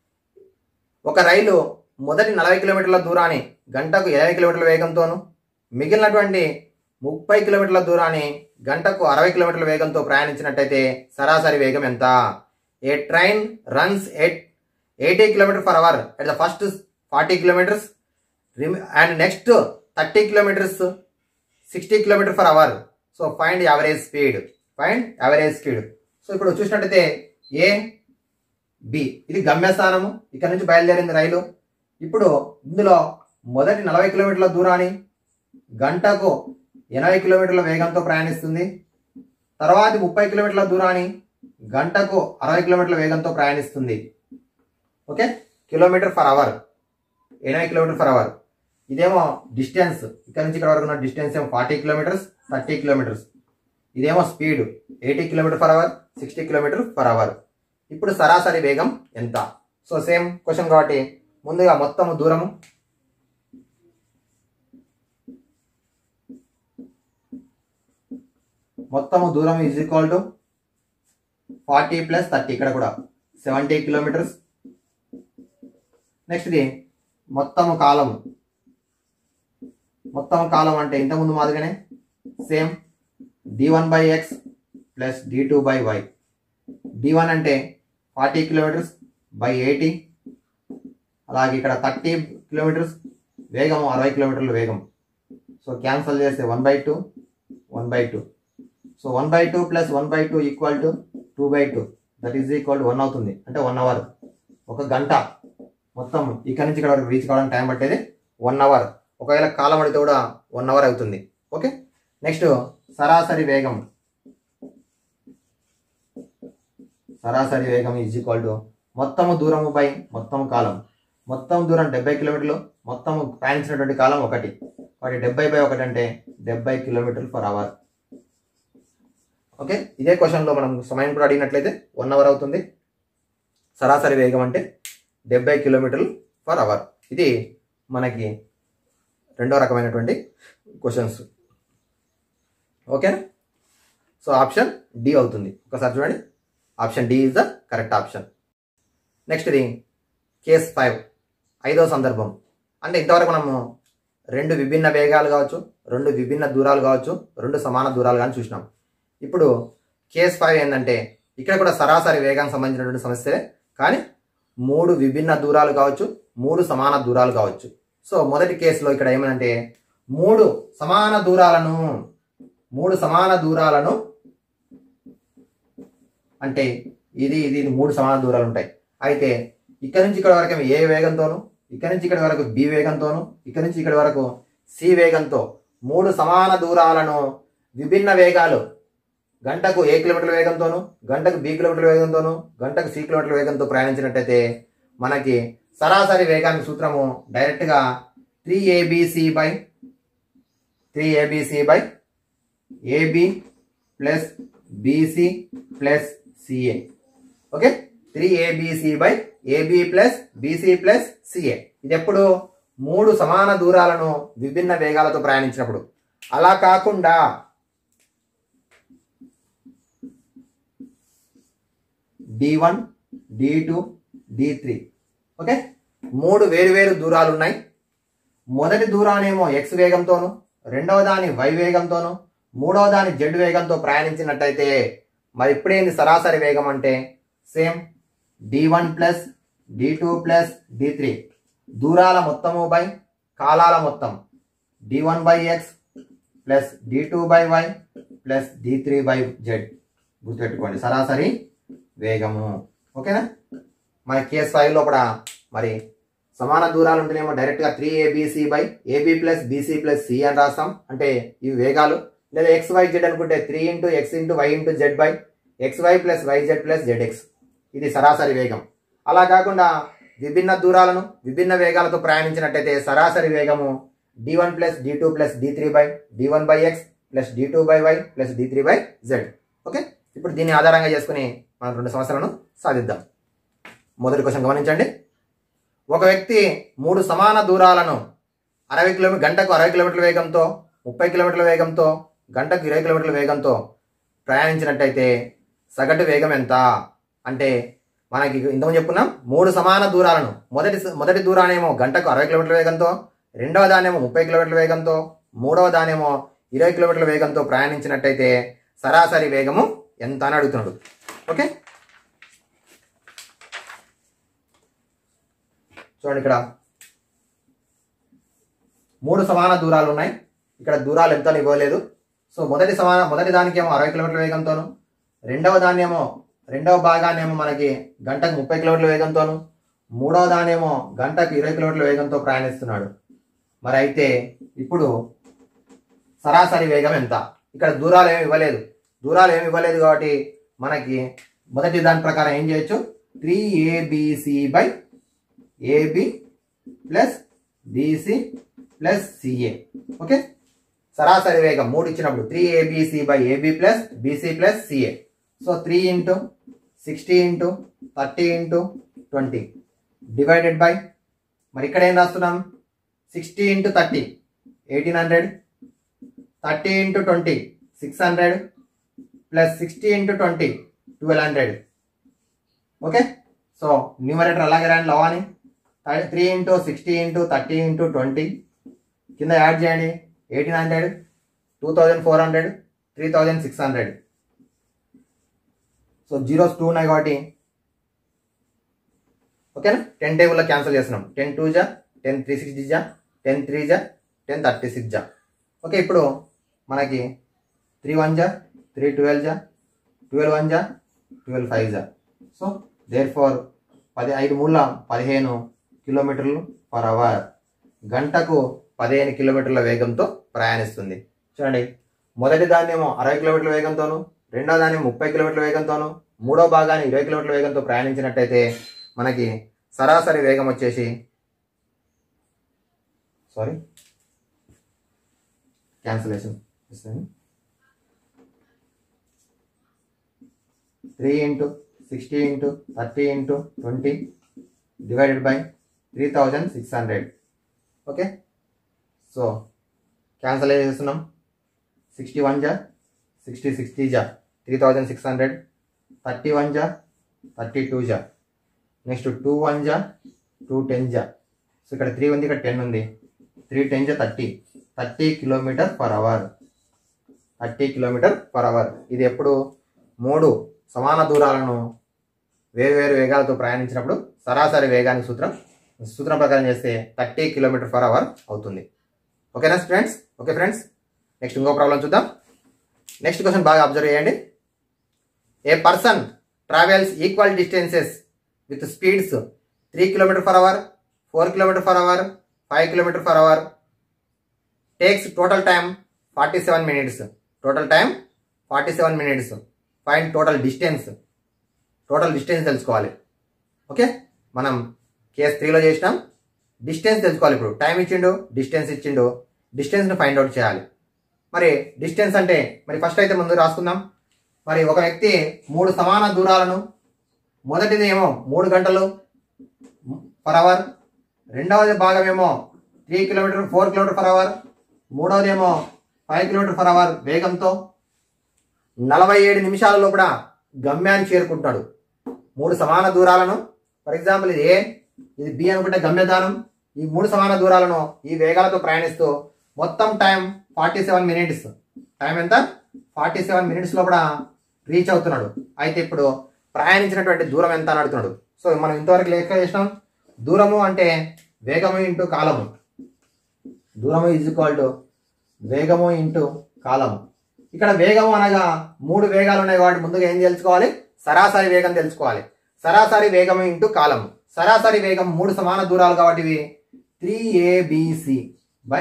[SPEAKER 1] ఒక రైలు మొదటి నలభై కిలోమీటర్ల దూరాన్ని గంటకు ఇరవై కిలోమీటర్ల వేగంతోను మిగిలినటువంటి ముప్పై కిలోమీటర్ల దూరాన్ని గంటకు అరవై కిలోమీటర్ల వేగంతో ప్రయాణించినట్టయితే సరాసరి వేగం ఎంత a train runs at eighty kilometer per hour at the first forty kilometers and next thirty kilometers sixty kilometer per hour so find average speed find average speed so ఇప్పుడు చూసినట్టయితే ఏ బి ఇది గమ్యస్థానము ఇక్కడ నుంచి బయలుదేరింది రైలు ఇప్పుడు ఇందులో మొదటి నలభై కిలోమీటర్ల దూరాన్ని గంటకు ఎనభై కిలోమీటర్ల వేగంతో ప్రయాణిస్తుంది తర్వాతి ముప్పై కిలోమీటర్ల దూరాన్ని గంటకు అరవై కిలోమీటర్ల వేగంతో ప్రయాణిస్తుంది ఓకే కిలోమీటర్ ఫర్ అవర్ ఎనభై కిలోమీటర్ ఫర్ అవర్ ఇదేమో డిస్టెన్స్ ఇక్కడ నుంచి ఇక్కడ వరకు ఉన్న డిస్టెన్స్ ఏమో ఫార్టీ కిలోమీటర్స్ థర్టీ కిలోమీటర్స్ ఇదేమో speed eighty kilometer per hour sixty kilometer per hour ఇప్పుడు సరాసరి వేగం ఎంత సో సేమ్ క్వశ్చన్ కాబట్టి ముందుగా మొత్తము దూరము మొత్తము దూరం is equal to forty plus thirty ఇక్కడ కూడా సెవెంటీ కిలోమీటర్స్ నెక్స్ట్ ఇది మొత్తము కాలము మొత్తం కాలం అంటే ఇంతకుముందు మాదిరిగానే same d one by X plus d two by why d one అంటే ఫార్టీ కిలోమీటర్స్ బై ఎయిటీ అలాగే ఇక్కడ థర్టీ కిలోమీటర్స్ వేగము అరవై కిలోమీటర్ల వేగం సో క్యాన్సల్ చేస్తే one by two one by two so one by two plus one by two equal to two by two that is equal to one అవుతుంది అంటే one hour ఒక గంట మొత్తం ఇక్కడ నుంచి ఇక్కడ వరకు రీచ్ కావడానికి టైం పట్టేది వన్ అవర్ ఒకవేళ కాలం పడితే కూడా వన్ అవర్ అవుతుంది ఓకే నెక్స్ట్ సరాసరి వేగం సరాసరి వేగం ఈజ్ ఈక్వల్ టు మొత్తము దూరము బై మొత్తం కాలం మొత్తం దూరం డెబ్బై కిలోమీటర్లు మొత్తం ప్రయాణించినటువంటి కాలం ఒకటి వాటి డెబ్బై బై ఒకటి అంటే డెబ్బై కిలోమీటర్లు పర్ అవర్ ఓకే ఇదే క్వశ్చన్లో మనం సమయం కూడా అడిగినట్లయితే వన్ అవర్ అవుతుంది సరాసరి వేగం అంటే డెబ్బై కిలోమీటర్లు పర్ అవర్ ఇది మనకి రెండో రకమైనటువంటి క్వశ్చన్స్ ఓకేనా సో ఆప్షన్ డి అవుతుంది ఒకసారి చూడండి option D is the correct option next ఇది కేస్ ఫైవ్ ఐదో సందర్భం అంటే ఇంతవరకు మనము రెండు విభిన్న వేగాలు కావచ్చు రెండు విభిన్న దూరాలు కావచ్చు రెండు సమాన దూరాలు కానీ చూసినాం ఇప్పుడు కేస్ ఫైవ్ ఏంటంటే ఇక్కడ కూడా సరాసరి వేగానికి సంబంధించినటువంటి సమస్యే కానీ మూడు విభిన్న దూరాలు కావచ్చు మూడు సమాన దూరాలు కావచ్చు సో మొదటి కేసులో ఇక్కడ ఏమనంటే మూడు సమాన దూరాలను మూడు సమాన దూరాలను అంటే ఇది ఇది ఇది మూడు సమాన దూరాలు ఉంటాయి అయితే ఇక్కడ నుంచి ఇక్కడ వరకు ఏ వేగంతోను ఇక్కడ నుంచి ఇక్కడ వరకు బి వేగంతోను ఇక్కడ నుంచి ఇక్కడ వరకు సి వేగంతో మూడు సమాన దూరాలను విభిన్న వేగాలు గంటకు ఏ కిలోమీటర్ల వేగంతోను గంటకు బి కిలోమీటర్ల వేగంతోను గంటకు సి కిలోమీటర్ల వేగంతో ప్రయాణించినట్టయితే మనకి సరాసరి వేగానికి సూత్రము డైరెక్ట్గా three ABC by three ABC by AB plus BC plus CA okay three ABC by AB plus BC plus ca ఇది ఎప్పుడు మూడు సమాన దూరాలను విభిన్న వేగాలతో ప్రయాణించినప్పుడు అలా కాకుండా d one d two d three okay మూడు వేరువేరు దూరాలు ఉన్నాయి మొదటి దూరానేమో ఎక్స్ వేగంతోను రెండవ దాని వై వేగంతోను మూడవ దాని జెడ్ వేగంతో ప్రయాణించినట్టయితే మరి ఇప్పుడేంది సరాసరి వేగం అంటే same d one plus d two plus d three దూరాల మొత్తము బై కాలాల మొత్తం d one by X plus d two by y plus d three by z గుర్తుపెట్టుకోండి సరాసరి వేగము ఓకేనా మన కేస్ ఫైవ్లో కూడా మరి సమాన దూరాలు ఉంటేనేమో డైరెక్ట్గా three ABC by AB plus BC plus c అని రాస్తాం అంటే ఇవి వేగాలు లేదా ఎక్స్ వై జెడ్ అనుకుంటే three into X into y into z by x y plus y z plus z x ఇది సరాసరి వేగం అలా కాకుండా విభిన్న దూరాలను విభిన్న వేగాలతో ప్రయాణించినట్టయితే సరాసరి వేగము d one plus d two plus d three by d one by X plus d two by y plus d three by z okay ఇప్పుడు దీన్ని ఆధారంగా చేసుకుని మనం రెండు సమస్యలను సాధిద్దాం మొదటి క్వశ్చన్ గమనించండి ఒక వ్యక్తి మూడు సమాన దూరాలను అరవై కిలోమీటర్ గంటకు అరవై కిలోమీటర్ల వేగంతో ముప్పై కిలోమీటర్ల వేగంతో గంటకు ఇరవై కిలోమీటర్ల వేగంతో ప్రయాణించినట్టయితే సగటు వేగం ఎంత అంటే మనకి ఇంతకుముందు చెప్పుకున్నాం మూడు సమాన దూరాలను మొదటి మొదటి దూరానేమో గంటకు అరవై కిలోమీటర్ల వేగంతో రెండవ దానేమో ముప్పై కిలోమీటర్ల వేగంతో మూడవ దానేమో ఇరవై కిలోమీటర్ల వేగంతో ప్రయాణించినట్టయితే సరాసరి వేగము ఎంత అని అడుగుతున్నాడు ఓకే చూడండి ఇక్కడ మూడు సమాన దూరాలు ఉన్నాయి ఇక్కడ దూరాలు ఎంత ఇవ్వలేదు సో మొదటి సమాన మొదటి దానికి ఏమో అరవై కిలోమీటర్ల వేగంతోను రెండవ దాన్ని ఏమో రెండవ భాగాన్నేమో మనకి గంటకు ముప్పై కిలోమీటర్ల వేగంతోను మూడవ దానేమో గంటకు ఇరవై కిలోమీటర్ల వేగంతో ప్రయాణిస్తున్నాడు మరి అయితే ఇప్పుడు సరాసరి వేగం ఎంత ఇక్కడ దూరాలు ఏమి ఇవ్వలేదు దూరాలు ఏమి ఇవ్వలేదు కాబట్టి మనకి మొదటి దాని ప్రకారం ఏం చేయొచ్చు three ABC by AB plus BC plus CA okay సరాసరి వేగం మూడు ఇచ్చినప్పుడు three ABC by AB plus BC plus CA so three into sixty into thirty into twenty divided by మరి ఇక్కడ ఏం రాస్తున్నాం sixty into thirty eighteen hundred thirty into twenty six hundred plus sixty into twenty twelve hundred okay so numerator అలాగే రాండి లవాని three into sixty into thirty into twenty కింద add చేయండి eighteen hundred two thousand four hundred three thousand six hundred so zeros two ఉన్నాయి కాబట్టి ఓకేనా ten టేబుల్లో cancel చేస్తున్నాం టెన్ టూ జా టెన్ త్రీ సిక్స్ జా టెన్ త్రీ జా టెన్ థర్టీ సిక్స్ జా ఓకే ఇప్పుడు మనకి త్రీ వన్ జా త్రీ ట్వెల్వ్ జా ట్వెల్వ్ వన్ జా ట్వెల్వ్ ఫైవ్ జా సో దేర్ ఫార్ పది ఐదు మూల పదిహేను కిలోమీటర్లు పర్ అవర్ గంటకు పదిహేను కిలోమీటర్ల వేగంతో ప్రయాణిస్తుంది చూడండి మొదటి దాన్నేమో అరవై కిలోమీటర్ల వేగంతోను రెండో దాన్ని ముప్పై కిలోమీటర్ల వేగంతోను మూడో భాగాన్ని ఇరవై కిలోమీటర్ల వేగంతో ప్రయాణించినట్టయితే మనకి సరాసరి వేగం వచ్చేసి sorry cancellation three into sixty into thirty into twenty divided by three thousand six hundred okay so cancel చేస్తున్నాం సిక్స్టీ వన్ జా సిక్స్టీ సిక్స్టీ జా three thousand six hundred thirty one జా థర్టీ టూ జా నెక్స్ట్ టూ వన్ జా two ten జా so ఇక్కడ three ఉంది ఇక్కడ టెన్ ఉంది త్రీ టెన్ జా thirty thirty kilometer per hour thirty kilometer per hour ఇది ఎప్పుడు మూడు సమాన దూరాలను వేరు వేరు వేగాలతో ప్రయాణించినప్పుడు సరాసరి వేగానికి సూత్రం సూత్రం ప్రకారం చేస్తే థర్టీ కిలోమీటర్ పర్ అవర్ అవుతుంది ఓకేనా ఫ్రెండ్స్ ఓకే ఫ్రెండ్స్ నెక్స్ట్ ఇంకో ప్రాబ్లం చూద్దాం నెక్స్ట్ క్వశ్చన్ బాగా అబ్జర్వ్ చేయండి a person travels equal distances with speeds three kilometer per hour four kilometer per hour five kilometer per hour takes total time forty seven minutes total time forty seven minutes fine total distance total distance తెలుసుకోవాలి okay మనం case త్రీలో చేసినాం distance తెలుసుకోవాలి ఇప్పుడు time ఇచ్చిండు distance ఇచ్చిండు డిస్టెన్స్ని find out చేయాలి మరి డిస్టెన్స్ అంటే మరి ఫస్ట్ అయితే ముందు రాసుకుందాం మరి ఒక వ్యక్తి మూడు సమాన దూరాలను మొదటిది ఏమో మూడు గంటలు పర్ అవర్ రెండవది భాగం ఏమో three kilometer four kilometer per hour మూడవది ఏమో ఫైవ్ కిలోమీటర్ పర్ అవర్ వేగంతో నలభై ఏడు నిమిషాలలో కూడా గమ్యాన్ని చేరుకుంటున్నాడు మూడు సమాన దూరాలను ఫర్ ఎగ్జాంపుల్ ఇది ఏ ఇది బి అనుకుంటే గమ్యదానం ఈ మూడు సమాన దూరాలను ఈ వేగాలతో ప్రయాణిస్తూ మొత్తం time forty seven minutes time ఎంత ఫార్టీ సెవెన్ మినిట్స్ లో కూడా రీచ్ అవుతున్నాడు అయితే ఇప్పుడు ప్రయాణించినటువంటి దూరం ఎంత అని అడుగుతున్నాడు సో మనం ఇంతవరకు లెక్క చేసినాం దూరము అంటే వేగము ఇంటూ కాలము దూరము ఈజ్ ఈక్వల్ టు వేగము ఇంటూ కాలము ఇక్కడ వేగము అనగా మూడు వేగాలు ఉన్నాయి కాబట్టి ముందుగా ఏం తెలుసుకోవాలి సరాసరి వేగం తెలుసుకోవాలి సరాసరి వేగం ఇంటూ కాలము సరాసరి వేగం మూడు సమాన దూరాలు కాబట్టి ఇవి three ABC by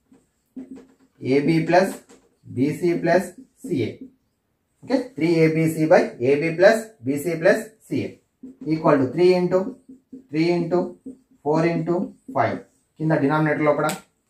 [SPEAKER 1] AB plus BC plus CA okay three ABC by AB plus BC plus CA equal to three into three into four into five కింద డినామినేటర్ లోపల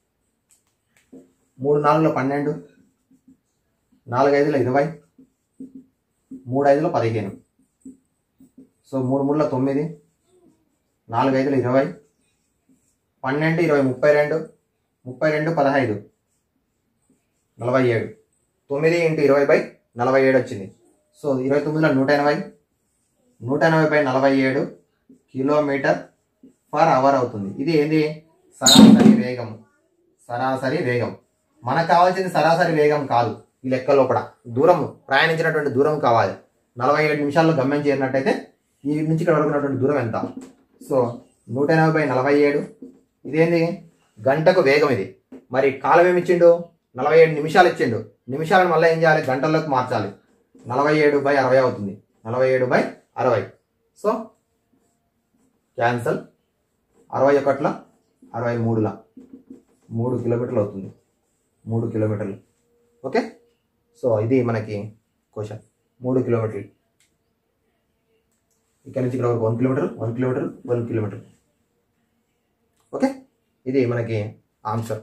[SPEAKER 1] మూడు నాలుగులో పన్నెండు నాలుగు ఐదులో ఇరవై మూడు ఐదులో పదిహేను సో మూడు మూడులో తొమ్మిది నాలుగు ఐదులో ఇరవై పన్నెండు ఇరవై ముప్పై రెండు ముప్పై రెండు పదహైదు నలభై ఏడు తొమ్మిది ఇంటూ ఇరవై బై నలభై ఏడు వచ్చింది సో ఇరవై తొమ్మిదిలో నూట ఎనభై నూట ఎనభై బై నలభై ఏడు కిలోమీటర్ పర్ అవర్ అవుతుంది ఇది ఏంది సరాసరి వేగం సరాసరి వేగం మనకు కావాల్సింది సరాసరి వేగం కాదు ఈ లెక్కలో కూడా దూరం ప్రయాణించినటువంటి దూరం కావాలి నలభై ఏడు నిమిషాల్లో గమ్యం చేరినట్టయితే ఈ నుంచి ఇక్కడ వరకు ఉన్నటువంటి దూరం ఎంత సో నూట ఎనభై బై నలభై ఏడు ఇదేంది గంటకు వేగం ఇది మరి కాలం ఏమి ఇచ్చిండు నలభై ఏడు నిమిషాలు ఇచ్చిండు నిమిషాలను మళ్ళీ ఏం చేయాలి గంటల్లోకి మార్చాలి నలభై ఏడు బై అరవై అవుతుంది నలభై ఏడు బై అరవై సో క్యాన్సల్ అరవై ఒకట్ల అరవై మూడుల మూడు కిలోమీటర్లు అవుతుంది మూడు కిలోమీటర్లు ఓకే సో ఇది మనకి క్వశ్చన్ మూడు కిలోమీటర్లు ఇక్కడ నుంచి ఇక్కడ వరకు one kilometer one kilometer one kilometer okay ఇది మనకి ఆన్సర్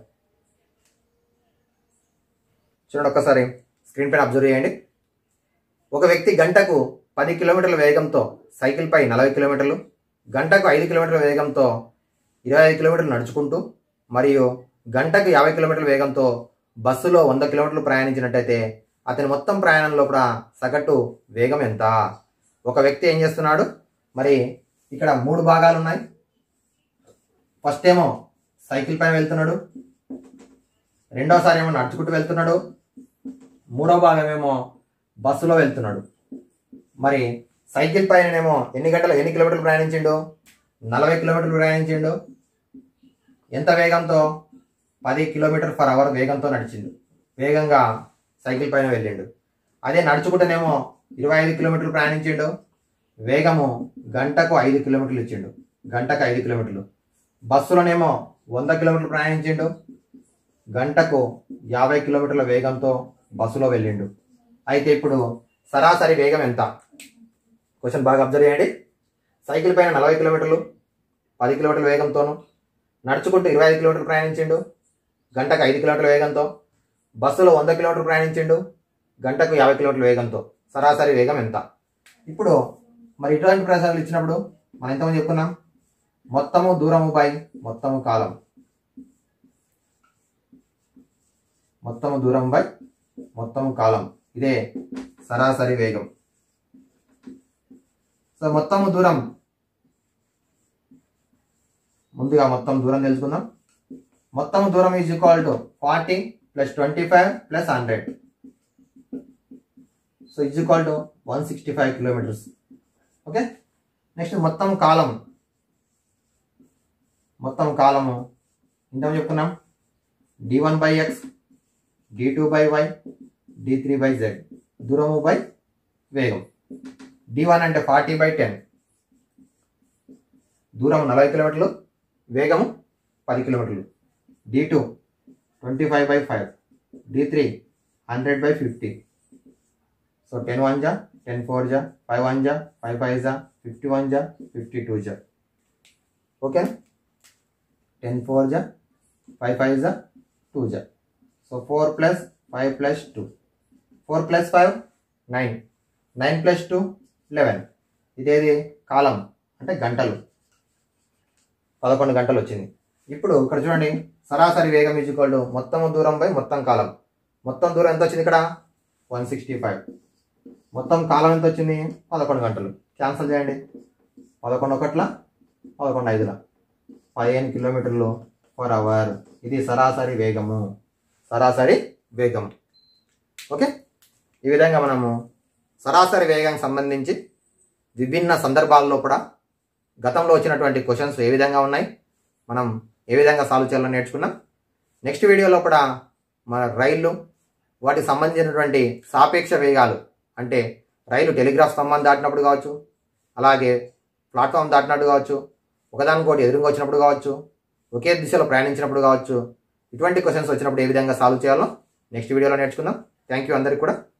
[SPEAKER 1] చూడండి ఒక్కసారి స్క్రీన్ పైన అబ్జర్వ్ చేయండి ఒక వ్యక్తి గంటకు పది కిలోమీటర్ల వేగంతో సైకిల్ పై నలభై కిలోమీటర్లు గంటకు ఐదు కిలోమీటర్ల వేగంతో ఇరవై ఐదు కిలోమీటర్లు నడుచుకుంటూ మరియు గంటకు యాభై కిలోమీటర్ల వేగంతో బస్సులో వంద కిలోమీటర్లు ప్రయాణించినట్టయితే అతని మొత్తం ప్రయాణంలో కూడా సగటు వేగం ఎంత ఒక వ్యక్తి ఏం చేస్తున్నాడు మరి ఇక్కడ మూడు భాగాలు ఉన్నాయి ఫస్ట్ ఏమో సైకిల్ పైన వెళ్తున్నాడు రెండోసారి ఏమో నడుచుకుంటూ వెళ్తున్నాడు మూడో భాగం ఏమో బస్సులో వెళ్తున్నాడు మరి సైకిల్ పైననేమో ఎన్ని గంటలు ఎన్ని కిలోమీటర్లు ప్రయాణించిండు నలభై కిలోమీటర్లు ప్రయాణించిండు ఎంత వేగంతో పది కిలోమీటర్ పర్ అవర్ వేగంతో నడిచిండు వేగంగా సైకిల్ పైన వెళ్ళిండు అదే నడుచుకుంటేనేమో ఇరవై ఐదు కిలోమీటర్లు ప్రయాణించిండు వేగము గంటకు ఐదు కిలోమీటర్లు ఇచ్చిండు గంటకు ఐదు కిలోమీటర్లు బస్సులోనేమో వంద కిలోమీటర్లు ప్రయాణించిండు గంటకు యాభై కిలోమీటర్ల వేగంతో బస్సులో వెళ్ళిండు అయితే ఇప్పుడు సరాసరి వేగం ఎంత క్వశ్చన్ బాగా అబ్జర్వ్ చేయండి సైకిల్ పైన నలభై కిలోమీటర్లు పది కిలోమీటర్ల వేగంతోను నడుచుకుంటూ ఇరవై ఐదు కిలోమీటర్లు ప్రయాణించిండు గంటకు ఐదు కిలోమీటర్ల వేగంతో బస్సులో వంద కిలోమీటర్లు ప్రయాణించిండు గంటకు యాభై కిలోమీటర్ల వేగంతో సరాసరి వేగం ఎంత ఇప్పుడు మరి ఇటువంటి ప్రశ్నలు ఇచ్చినప్పుడు మనం ఎంతమంది చెప్పుకున్నాం మొత్తము దూరము బై మొత్తము కాలం మొత్తము దూరం బై మొత్తము కాలం ఇదే సరాసరి వేగం సో మొత్తము దూరం ముందుగా మొత్తం దూరం తెలుసుకుందాం మొత్తం దూరం is equal to forty plus twenty five plus hundred so is equal to one sixty five kilometers okay next మొత్తం కాలం మొత్తం కాలము ఇంత చెప్పుకున్నాం D one by X D two by why D three by Z దూరము by వేగం D one అంటే forty by ten దూరం నలభై కిలోమీటర్లు వేగము పది కిలోమీటర్లు D two twenty five by five D three hundred by fifty so ten one జా టెన్ ఫోర్ జా ఫైవ్ వన్ జా ఫైవ్ ఫైవ్ జా ఫిఫ్టీ వన్ జా ఫిఫ్టీ టూ జా ఓకే టెన్ ఫోర్ జా ఫైవ్ ఫైవ్ జా టూ జా so four plus five plus two four plus five nine nine plus two eleven ఇదేది కాలం అంటే గంటలు పదకొండు గంటలు వచ్చింది ఇప్పుడు ఇక్కడ చూడండి సరాసరి వేగం ఈజ్వల్ మొత్తం దూరం బై మొత్తం కాలం మొత్తం దూరం ఎంత వచ్చింది ఇక్కడ వన్ సిక్స్టీ ఫైవ్ మొత్తం కాలం ఎంత వచ్చింది పదకొండు గంటలు క్యాన్సిల్ చేయండి పదకొండు ఒకట్ల పదకొండు ఐదుల పదిహేను కిలోమీటర్లు పర్ అవర్ ఇది సరాసరి వేగము సరాసరి వేగం ఓకే ఈ విధంగా మనము సరాసరి వేగం సంబంధించి విభిన్న సందర్భాల్లో కూడా గతంలో వచ్చినటువంటి క్వశ్చన్స్ ఏ విధంగా ఉన్నాయి మనం ఏ విధంగా సాల్వ్ చేయాలని నేర్చుకున్నాం నెక్స్ట్ వీడియోలో కూడా మన రైళ్ళు వాటికి సంబంధించినటువంటి సాపేక్ష వేగాలు అంటే రైలు టెలిగ్రాఫ్ స్తంభాన్ని దాటినప్పుడు కావచ్చు అలాగే ప్లాట్ఫామ్ దాటినట్టు కావచ్చు ఒకదానికోటి ఎదురుగా వచ్చినప్పుడు కావచ్చు ఒకే దిశలో ప్రయాణించినప్పుడు కావచ్చు ఇటువంటి క్వశ్చన్స్ వచ్చినప్పుడు ఏ విధంగా సాల్వ్ చేయాలో నెక్స్ట్ వీడియోలో నేర్చుకుందాం థ్యాంక్ యూ అందరికి కూడా